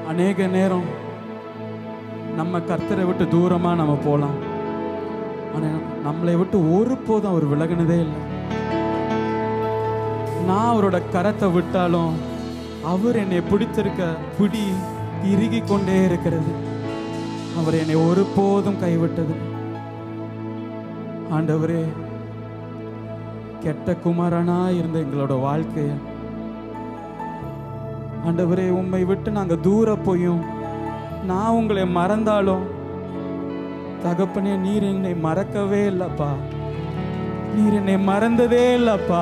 அநேக நேரம் நம்ம கர்த்தரை விட்டு தூரமா நம்ம போகலாம் ஆனா நம்மளை விட்டு ஒருபோதும் அவர் விலகினதே இல்லை நான் அவரோட கரத்தை விட்டாலும் அவர் என்னை பிடித்திருக்க பிடி இறுகி கொண்டே இருக்கிறது அவர் என்னை ஒருபோதும் கைவிட்டது ஆண்டவரே கெட்ட குமாரனா இருந்த எங்களோட வாழ்க்கைய ஆண்டவரே உம்மை விட்டு நாங்க தூர போயும் நான் உங்களை மறந்தாலும் தகப்பனே நீர் என்னை மறக்கவே இல்லப்பா நீர் என்னை மறந்ததே இல்லப்பா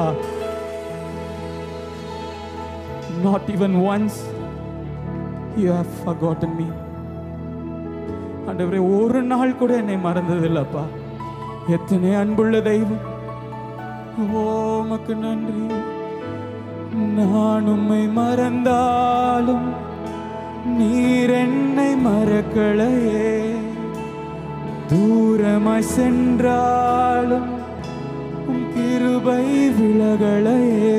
not even once you have forgotten me ஆண்டவரே ஒரு நாள் கூட என்னை மறந்ததில்லப்பா எத்தனை அன்புள்ள தெய்வம் ஓ உமக்கு நன்றி நான் உம்மை மறந்தாலும் நீர் என்னை மறக்கலையே தூரமாய் சென்றாலும் உம் கிருபை விலகலையே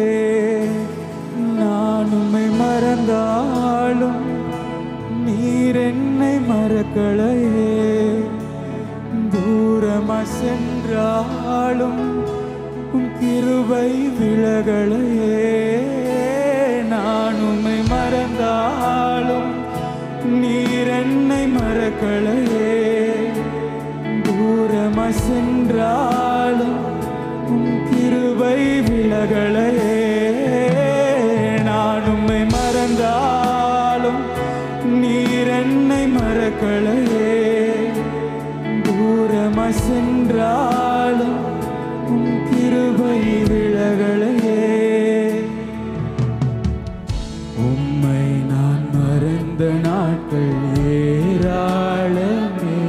நான் உம்மை மறந்தாலும் நீர் என்னை மறக்கலையே தூரமாய் சென்றாலும் உம் கிருபை விலகலையே நான் உம்மை மறந்தாலும் நீர் என்னை மறக்கலையே தூரமாய் சென்றாலும் உம் கிருபை விலகலையே நான் உம்மை மறந்தாலும் நீர் என்னை மறக்கலையே தூரமாய் சென்றாலும் உம் கிருபை விலகலையே உம்மை நான் மறந்த நாட்கள் ஏராளமே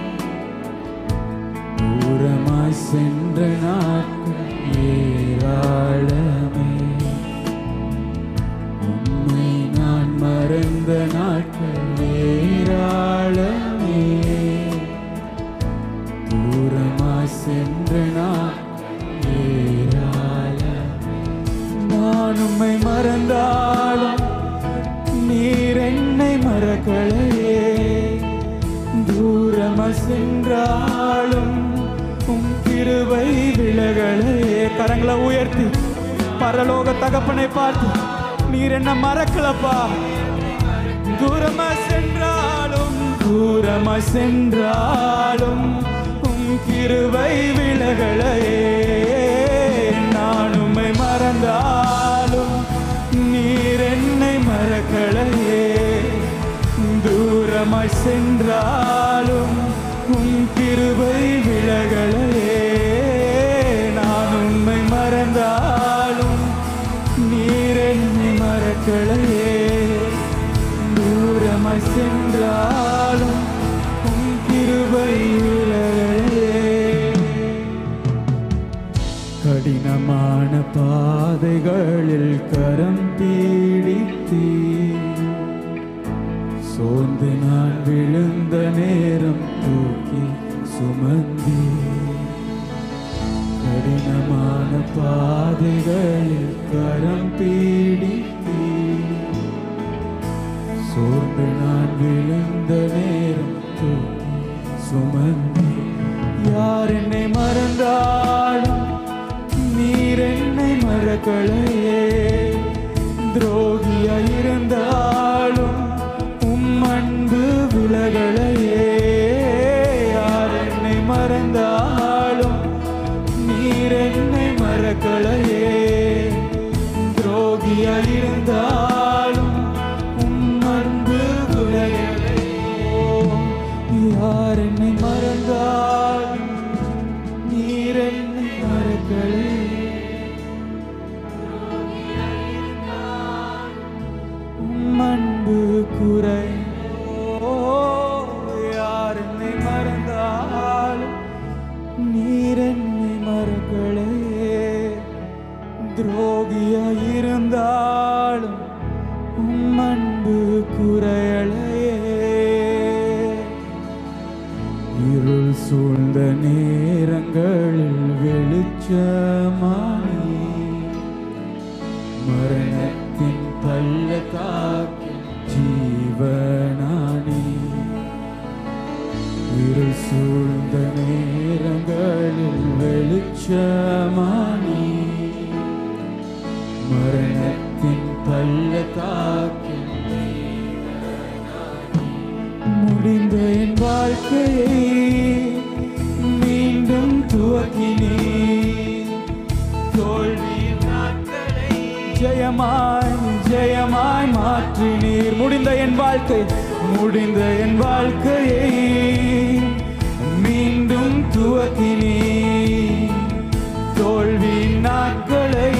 தூரமாய் சென்ற நாட்கள் ஏராளமே உம்மை நான் மறந்த நாட்கள் ஏராளமே தூரமாய் சென்ற நாட்கள் ஏராளமே நான் உம்மை மறந்தாலும் நீர் என்னை மறக்கலையே தூரமாய் சென்றாலும் உம் கிருபை விலகலையே கரங்களை உயர்த்தி பரலோக தகப்பனை பார்த்து நீர் என்ன மறக்கலப்பா தூரமா சென்றாலும் தூரமா சென்றாலும் உம் கிருபை விலகலையே நான் உம்மை மறந்தாலும் நீர் என்னை மறக்கலையே தூரமாய் சென்றாலும் உம் கிருபை விலகலையே நான் உம்மை மறந்தாலும் நீர் என்னை மறக்கலையே தூரமாய் சென்றாலும் உம் கிருபை விலகலையே கடினமான பாதைகளில் கரம் பீடித்தீ சோர்ந்து நான் விழுந்த நேரம் தூக்கி சுமந்தீ கடினமான பாதைகளில் கரம் பீடித்தீ சோர்ந்து நான் விழுந்த நேரம் தூக்கி சுமந்தே யார் என்னை மறந்தாலும் நீர் என்னை மறக்கலையே துரோகியாய் இருந்தாலும் உம் அன்பு விலகலையே யார் என்னை மறந்தாலும் நீர் என்னை மறக்கலையே துரோகியாய் இருந்தாலும் உம் அன்பு விலகலையோ யார் என்னை மறந்தாலும் நீர் என்னை மறக்கலையே உம் அன்பு குறை யார் என்னை மறந்தாலும் நீர் என்னை மறக்கலையே துரோகியாய் இருந்தாலும் உம் அன்பு குறையலையே இருள் சூழ்ந்த நேரங்களில் வெளிச்சமானி மரணத்தின் பள்ளத்தாக்கில் ஜீவனானி அந்த நேரங்களில் வெளிச்சமானி மரணத்தின் பள்ளத்தாக்கில் முடிந்த என் வாழ்க்கையை மீண்டும் துவக்கினே தோல்வியின் நாட்களை ஜெயமாய் ஜெயமாய் மாற்றினீர் முடிந்த என் வாழ்க்கை முடிந்த என் வாழ்க்கையை மீண்டும் துவக்கினீர் தோல்வியின் நாட்களை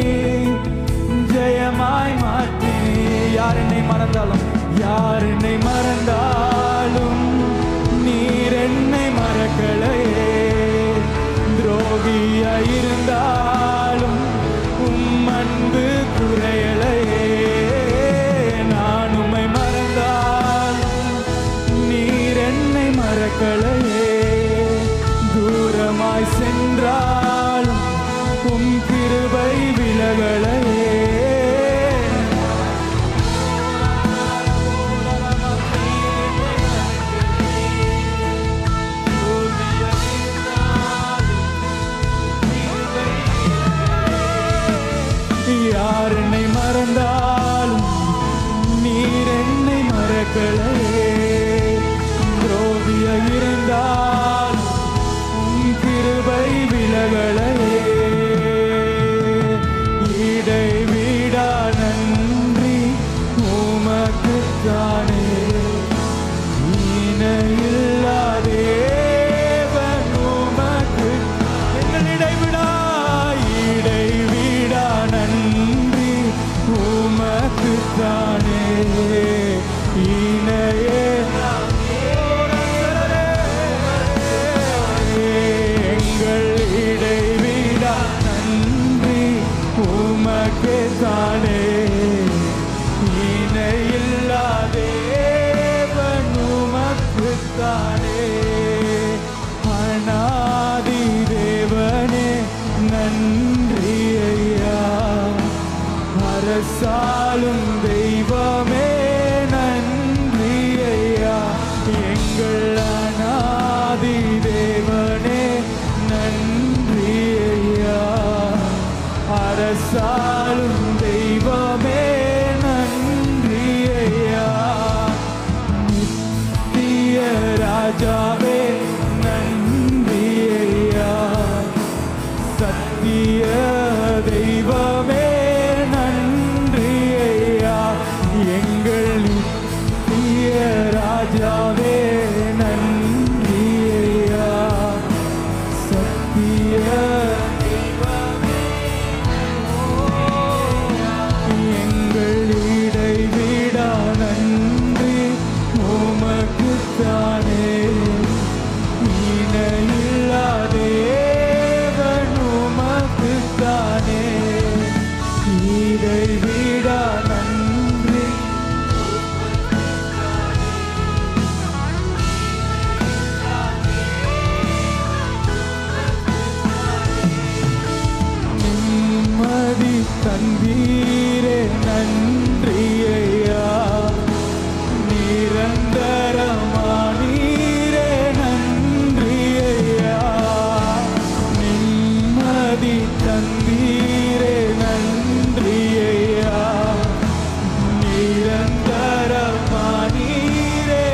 ஜெயமாய் மாற்றினீர் யார் என்னை மறந்தாலும் யார் என்னை மறந்தாலும் நீர் என்னை மறக்கலையே துரோகியாய் இருந்தாலும் உம் அன்பு குறையலையே நான் உம்மை மறந்தால் நீர் என்னை மறக்கலையே தூரமாய் சென்றாலும் உம் கிருபை விலகலையே யார் என்னை மறந்தாலும் நீர் என்னை மறக்கலையே துரோகிய இருந்தால் உம் கிருபை விலகலையே இடை வீடா நன்றி உமக்குத்தானே இணையில்லா தேவன் உமக்கு எங்கள் இடைவிடா இடைவிடா நன்றி உமக்குத்தானே இணையே எங்கள் இடைவிடா நன்றி உமக்கே தானே இணையில்லா தேவன் உமக்குத்தானே அநாதி தேவனே நன்றி ஐயா அரசாலும் தெய்வமே நன்றி ஐயா எங்கள் அநாதி தேவனே நன்றி ஐயா அரசாலும் தெய்வமே நன்றி ஐயா நித்திய ராஜாவே நன்றி ஐயா சத்திய தெய்வமே நன்றி ஐயா எங்கள் நித்திய ராஜாவே நன்றி ஐயா சத்திய தெய்வமே எங்கள் இடைவிடா நன்றி உமக்குத்தானே இணையில்லா தேவன் உமக்குத்தானே இடைவிடா நன்றி நிம்மதி தந்தீரே நன்றி ஐயா நிரந்தரமானீரே நன்றி ஐயா நிம்மதி தந்தீரே நன்றி ஐயா நிரந்தரமானீரே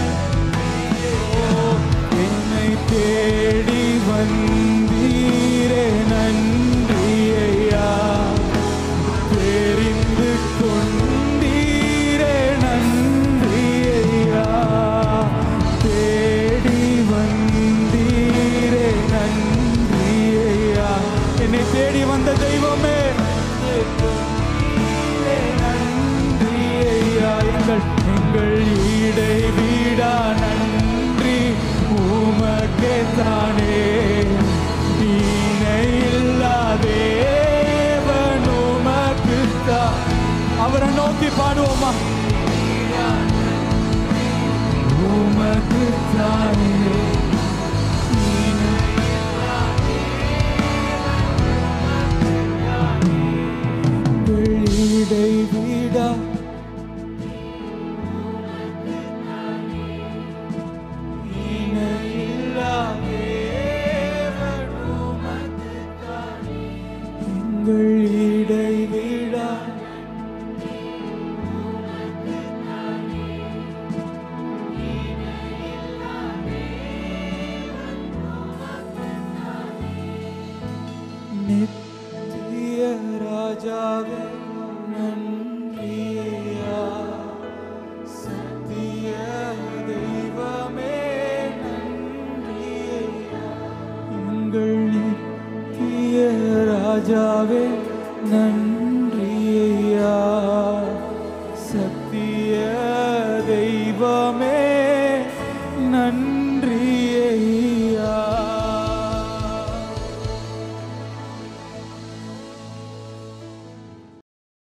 என்னை தேடி வந்தீரே நன்றி ஐயா தெரிந்து கொண்டீரே நன்றி ஐயா தேடி வந்தீரே நன்றி ஐயா என்னை தேடி வந்த தெய்வமே நன்றி ஐயா எங்கள் எங்கள் ஈடை வீடா நன்றி உமக்கே தானே இணையில்லா தேவன் உமக்குத்தான். அவரை நோக்கி பாடுவோமா உமக்குத்தானே வெளியிடை வீடா இணையில்லா ராஜாவே நன்றி